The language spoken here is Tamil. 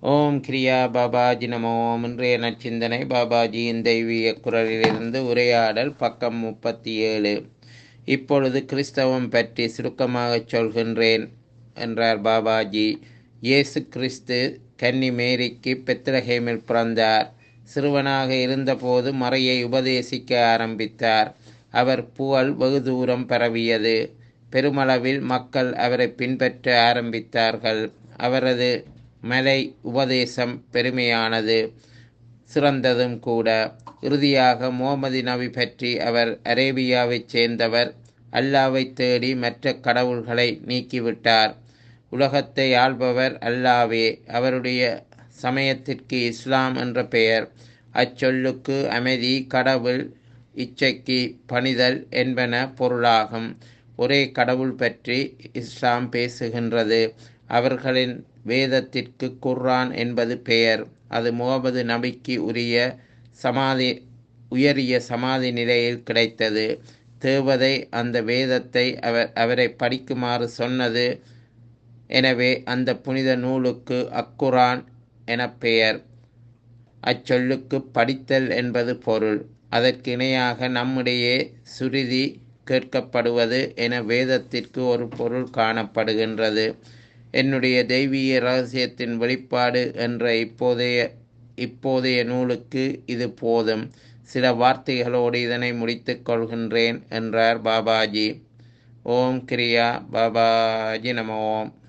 ஓம் கிரியா பாபாஜி நமோ ஓம் இன்றைய நச்சிந்தனை பாபாஜியின் தெய்வீக குரலிலிருந்து உரையாடல் பக்கம் முப்பத்தி ஏழு இப்பொழுது கிறிஸ்தவம் பற்றி சுருக்கமாகச் சொல்கின்றேன் என்றார் பாபாஜி இயேசு கிறிஸ்து கன்னி மேரிக்கு பெத்லஹேமில் பிறந்தார் சிறுவனாக இருந்தபோது மறையை உபதேசிக்க ஆரம்பித்தார் அவர் புகழ் வெகு தூரம் பரவியது பெருமளவில் மக்கள் அவரை பின்பற்ற ஆரம்பித்தார்கள் அவரது மலை உபதேசம் பெருமையானது சிறந்ததும் கூட இறுதியாக முகமது நபி பற்றி அவர் அரேபியாவைச் சேர்ந்தவர் அல்லாவை தேடி மற்ற கடவுள்களை நீக்கிவிட்டார் உலகத்தை ஆள்பவர் அல்லாவே அவருடைய சமயத்திற்கு இஸ்லாம் என்ற பெயர் அச்சொல்லுக்கு அமைதி கடவுள் இச்சைக்கு பணிதல் என்பன பொருளாகும் ஒரே கடவுள் பற்றி இஸ்லாம் பேசுகின்றது அவர்களின் வேதத்திற்கு குர்ஆன் என்பது பெயர் அது முகமது நபிக்கு உரிய சமாதி உயரிய சமாதி நிலையில் கிடைத்தது தேவதை அந்த வேதத்தை அவர் அவரை படிக்குமாறு சொன்னது எனவே அந்த புனித நூலுக்கு அக்குரான் என பெயர் அச்சொல்லுக்கு படித்தல் என்பது பொருள் அதற்கு இணையாக நம்முடைய சுருதி கேட்கப்படுவது என வேதத்திற்கு ஒரு பொருள் காணப்படுகின்றது என்னுடைய தெய்வீக ரகசியத்தின் வெளிப்பாடு என்ற இப்போதைய இப்போதைய நூலுக்கு இது போதும் சில வார்த்தைகளோடு இதனை முடித்துக் கொள்கின்றேன் என்றார் பாபாஜி ஓம் கிரியா பாபாஜி நம ஓம்